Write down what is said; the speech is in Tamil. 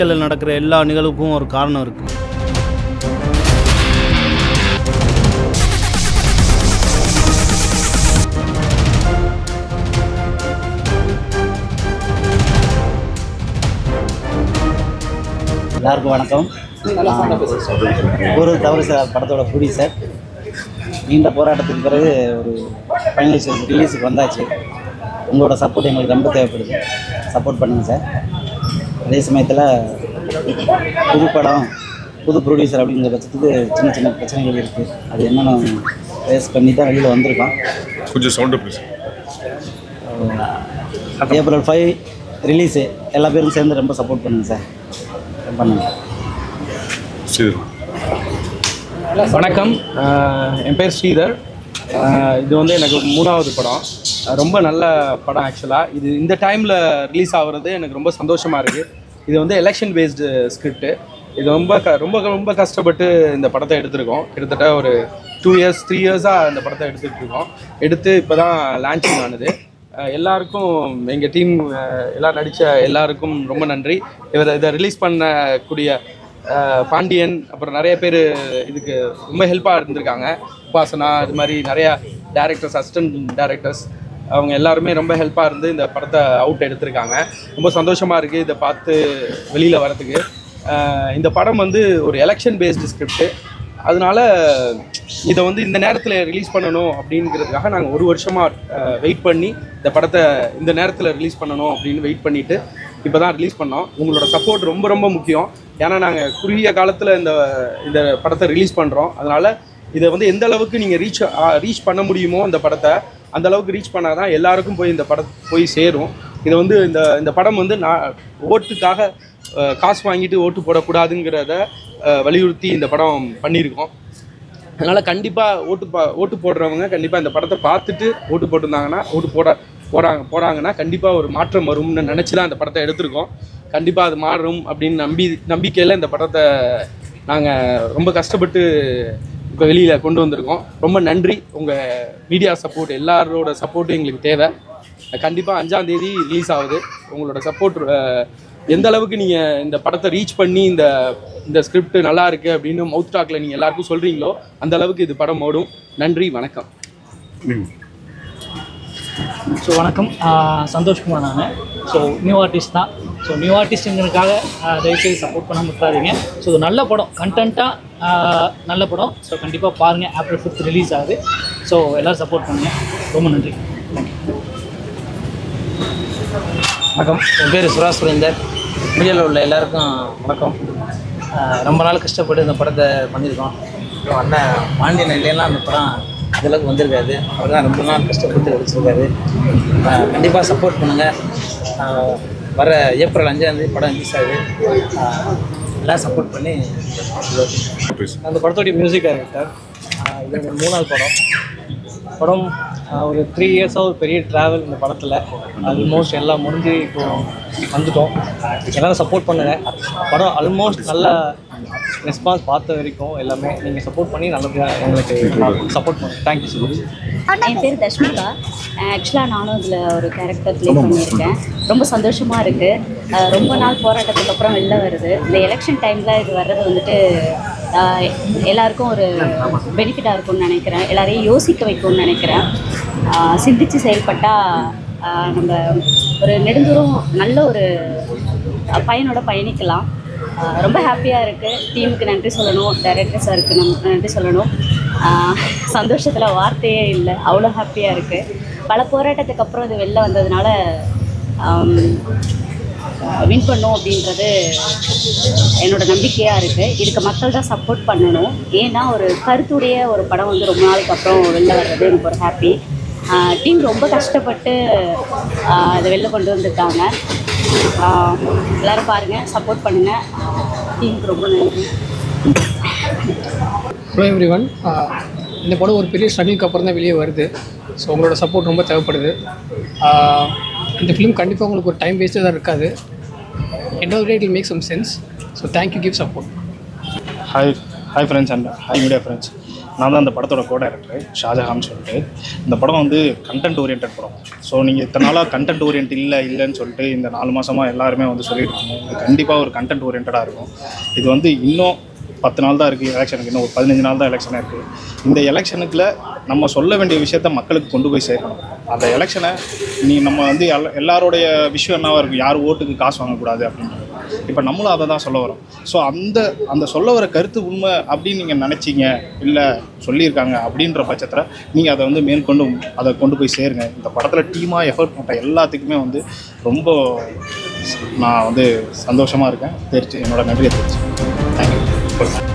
வாழ்க்கையில் நடக்கிற எல்லா நிகழ்வுக்கும் ஒரு காரணம் இருக்குது எல்லாருக்கும் வணக்கம் நான் ஒரு தவறு சார் படத்தோட ப்ரொடியூசர் நீண்ட போராட்டத்துக்கு பிறகு ஒரு ஃபைனல் ரிலீஸுக்கு வந்தாச்சு உங்களோட சப்போர்ட் எங்களுக்கு ரொம்ப தேவைப்படுது சப்போர்ட் பண்ணுங்கள் சார் அதே சமயத்தில் புது படம் புது ப்ரொடியூசர் அப்படிங்கிற பட்சத்துக்கு சின்ன சின்ன பிரச்சனைகள் இருக்குது அது என்னென்னு ஃபேஸ் பண்ணி தான் வெளியில் வந்திருக்கோம் கொஞ்சம் sound please April five release எல்லா பேரும் சேர்ந்து ரொம்ப சப்போர்ட் பண்ணுங்கள் சார் பண்ணுங்கள் சரி வணக்கம் ஆஹ் என் பேர் ஸ்ரீதர் ஆஹ் இது வந்து எனக்கு மூணாவது படம் ஆஹ் ரொம்ப நல்ல படம் ஆக்சுவலாக இது இந்த டைமில் ரிலீஸ் ஆகுறது எனக்கு ரொம்ப சந்தோஷமாக இருக்குது இது வந்து எலெக்ஷன் பேஸ்டு ஸ்கிரிப்ட் இது ரொம்ப க ரொம்ப ரொம்ப கஷ்டப்பட்டு இந்த படத்தை எடுத்திருக்கோம் கிட்டத்தட்ட ஒரு டூ இயர்ஸ் த்ரீ இயர்ஸாக இந்த படத்தை எடுத்துகிட்டு இருக்கோம் எடுத்து இப்போ தான் லான்ச்சிங் ஆனது ஆஹ் எல்லாருக்கும் எங்கள் டீம் எல்லாம் நடித்த எல்லாருக்கும் ரொம்ப நன்றி இவர் இதை ரிலீஸ் பண்ணக்கூடிய ஆஹ் பாண்டியன் அப்புறம் நிறைய பேர் இதுக்கு ரொம்ப ஹெல்ப்பாக இருந்திருக்காங்க உபாசனா இது மாதிரி நிறைய டேரக்டர்ஸ் அசிஸ்டன்ட் டேரக்டர்ஸ் அவங்க எல்லாருமே ரொம்ப ஹெல்ப்பாக இருந்து இந்த படத்தை அவுட் எடுத்திருக்காங்க ரொம்ப சந்தோஷமாக இருக்குது இதை பார்த்து வெளியில் வரதுக்கு ஆஹ் இந்த படம் வந்து ஒரு எலெக்ஷன் பேஸ்டு ஸ்கிரிப்ட் அதனால இதை வந்து இந்த நேரத்தில் ரிலீஸ் பண்ணணும் அப்படிங்கிறதுக்காக நாங்கள் ஒரு வருஷமாக வெயிட் பண்ணி இந்த படத்தை இந்த நேரத்தில் ரிலீஸ் பண்ணணும் அப்படின்னு வெயிட் பண்ணிவிட்டு இப்போ தான் ரிலீஸ் பண்ணோம் உங்களோட சப்போர்ட் ரொம்ப ரொம்ப முக்கியம் ஏன்னா நாங்கள் குறுகிய காலத்தில் இந்த இந்த படத்தை ரிலீஸ் பண்ணுறோம் அதனால் இதை வந்து எந்த அளவுக்கு நீங்கள் ரீச் ரீச் பண்ண முடியுமோ இந்த படத்தை அந்த அளவுக்கு ரீச் பண்ணால் தான் எல்லாருக்கும் போய் இந்த படம் போய் சேரும் இது வந்து இந்த இந்த படம் வந்து நான் ஓட்டுக்காக அஹ், காசு வாங்கிட்டு ஓட்டு போடக்கூடாதுங்கிறத அஹ், வலியுறுத்தி இந்த படம் பண்ணியிருக்கோம் அதனால் கண்டிப்பாக ஓட்டு பா ஓட்டு போடுறவங்க கண்டிப்பாக இந்த படத்தை பார்த்துட்டு ஓட்டு போட்டிருந்தாங்கன்னா ஓட்டு போட போடாங்க போடாங்கன்னா கண்டிப்பாக ஒரு மாற்றம் வரும்னு நினச்சி தான் இந்த படத்தை எடுத்திருக்கோம் கண்டிப்பாக அது மாறும் அப்படின்னு நம்பி நம்பிக்கையில் இந்த படத்தை நாங்கள் ரொம்ப கஷ்டப்பட்டு இப்போ வெளியில் கொண்டு வந்திருக்கோம் ரொம்ப நன்றி உங்கள் மீடியா சப்போர்ட் எல்லாரோட சப்போர்ட்டும் எங்களுக்கு தேவை கண்டிப்பாக அஞ்சாம் தேதி ரிலீஸ் ஆகுது உங்களோட சப்போர்ட் எந்த அளவுக்கு நீங்கள் இந்த படத்தை ரீச் பண்ணி இந்த இந்த ஸ்கிரிப்ட் நல்லா இருக்கு அப்படின்னு மவுத் டாக்ல நீங்கள் எல்லாருக்கும் சொல்கிறீங்களோ அந்த அளவுக்கு இது படம் ஓடும் நன்றி வணக்கம் ஸோ வணக்கம் ஆஹ் சந்தோஷ்குமார் நான் ஸோ நியூ ஆர்டிஸ்ட் தான் ஸோ நியூ ஆர்டிஸ்ட்டுங்கிறதுக்காக தயவுசெய்து சப்போர்ட் பண்ண விட்டுறாதீங்க ஸோ இது நல்ல படம் கண்டென்ட்டாக நல்ல படம் ஸோ கண்டிப்பாக பாருங்கள் ஏப்ரல் ஃபிஃப்த் ரிலீஸ் ஆகுது ஸோ எல்லோரும் சப்போர்ட் பண்ணுங்கள் ரொம்ப நன்றி தேங்க்யூ வணக்கம் என் பேர் சுரா சுரேந்தர் மீடியாவில் உள்ள எல்லாருக்கும் வணக்கம் ஆஹ் ரொம்ப நாள் கஷ்டப்பட்டு இந்த படத்தை பண்ணியிருக்கோம் அப்புறம் அண்ணன் பாண்டியன் இல்லைன்னா அந்த படம் இதளவுக்கு வந்திருக்காது அவர் தான் ரொம்ப நாள் கஷ்டப்பட்டு நடிச்சிருக்காரு கண்டிப்பாக சப்போர்ட் பண்ணுங்கள் வர ஏப்ரல் அஞ்சாந்தேதி படம் ரிலீஸ் ஆகுது ஆஹ் எல்லாம் சப்போர்ட் பண்ணி ப்ளீஸ் அந்த படத்தோடைய மியூசிக் டைரக்டர் இது ஒரு மூணாவது படம் படம் ஆஹ் ஒரு த்ரீ இயர்ஸாக ஒரு பெரிய ட்ராவல் இந்த படத்தில் ஆல்மோஸ்ட் எல்லாம் முடிஞ்சு இப்போ வந்துட்டோம் எல்லாரும் சப்போர்ட் பண்ணுங்கள் படம் ஆல்மோஸ்ட் நல்ல ரெஸ்பான்ஸ் பார்த்த வரைக்கும் எல்லாமே நீங்கள் சப்போர்ட் பண்ணி நல்லபடியாக எங்களுக்கு சப்போர்ட் பண்ணுங்கள் தேங்க்யூ ஸோ மச் என் பேர் தஷ்மிகா ஆக்சுவலாக நானும் இதில் ஒரு கேரக்டர் ப்ளே பண்ணியிருக்கேன் ரொம்ப சந்தோஷமாக இருக்குது ரொம்ப நாள் போராட்டத்துக்கு அப்புறம் வெளில வருது இந்த எலெக்ஷன் டைமில் இது வர்றது வந்துட்டு ஆஹ், எல்லாருக்கும் ஒரு பெனிஃபிட்டாக இருக்கும்னு நினைக்கிறேன் எல்லாரையும் யோசிக்க வைக்கும்னு நினைக்கிறேன் ஆஹ், சிந்திச்சு செயல்பட்டால் நம்ம ஒரு நெடுந்தூரம் நல்ல ஒரு பயனோட பயணிக்கலாம் ஆஹ் ரொம்ப ஹாப்பியாக இருக்குது டீமுக்கு நன்றி சொல்லணும் டைரக்டர் சாருக்கு நம் நன்றி சொல்லணும் சந்தோஷத்தில் வார்த்தையே இல்லை அவ்வளோ ஹாப்பியாக இருக்குது பல போராட்டத்துக்கு அப்புறம் இது வெளில வந்ததுனால வின் பண்ணும் அப்படின்றது என்னோட நம்பிக்கையாக இருக்குது இதுக்கு மக்கள் தான் சப்போர்ட் பண்ணணும் ஏன்னா ஒரு கருத்துடைய ஒரு படம் வந்து ரொம்ப நாளைக்கு அப்புறம் வெளில வர்றது எனக்கு ஒரு ஹாப்பி டீம் ரொம்ப கஷ்டப்பட்டு ஆஹ் அதை வெளில கொண்டு வந்திருக்காங்க ஆஹ் எல்லாரும் பாருங்கள் சப்போர்ட் பண்ணுங்கள் டீமுக்கு ரொம்ப நன்றி ஹலோ எவ்ரி ஒன் இந்த படம் ஒரு பெரிய ஸ்ட்ரகிளுக்கு அப்புறம் தான் வெளியே வருது ஸோ உங்களோட சப்போர்ட் ரொம்ப தேவைப்படுது ஆஹ் இந்த ஃபிலிம் கண்டிப்பாக உங்களுக்கு ஒரு டைம் வேஸ்ட்டாக தான் இருக்காது end of day it make some sense so thank you give support hi hi friends and hi media friends நான் தான் அந்த படத்தோட கோ டைரக்டர் ஷாஜஹான் சொல்லிட்டு இந்த படம் வந்து கண்டென்ட் ஓரியன்ட் படம் ஸோ நீங்கள் இத்தனை நாளாக கண்டென்ட் ஓரியன்ட் இல்லை இல்லைன்னு சொல்லிட்டு இந்த நாலு மாதமாக எல்லாருமே வந்து சொல்லிட்டு இருக்கோம் இது கண்டிப்பாக ஒரு கண்டென்ட் ஓரியன்டாக இருக்கும் இது வந்து இன்னும் பத்து நாள் தான் இருக்குது எலெக்ஷனுக்கு இன்னும் ஒரு பதினஞ்சு நாள் தான் எலெக்ஷன் இருக்குது இந்த எலெக்ஷனுக்குள்ள நம்ம சொல்ல வேண்டிய விஷயத்த மக்களுக்கு கொண்டு போய் சேர்க்கணும் அந்த எலெக்ஷனை நீ நம்ம வந்து எல்லா- எல்லாருடைய விஷயம் என்னவா இருக்கும் யார் ஓட்டுக்கு காசு வாங்கக்கூடாது அப்படின்றது இப்போ நம்மளும் அதை தான் சொல்ல வரோம் ஸோ அந்த அந்த சொல்ல வர கருத்து உண்மை அப்படின்னு நீங்கள் நினச்சிங்க இல்லை சொல்லியிருக்காங்க அப்படின்ற பட்சத்தில் நீங்கள் அதை வந்து மேற்கொண்டு அதை கொண்டு போய் சேருங்க இந்த படத்தில் டீமாக எஃபர்ட் போட்ட எல்லாத்துக்குமே வந்து ரொம்ப நான் வந்து சந்தோஷமாக இருக்கேன் தெரிஞ்சு என்னோட நன்றியை தெரிஞ்சு தேங்க்யூ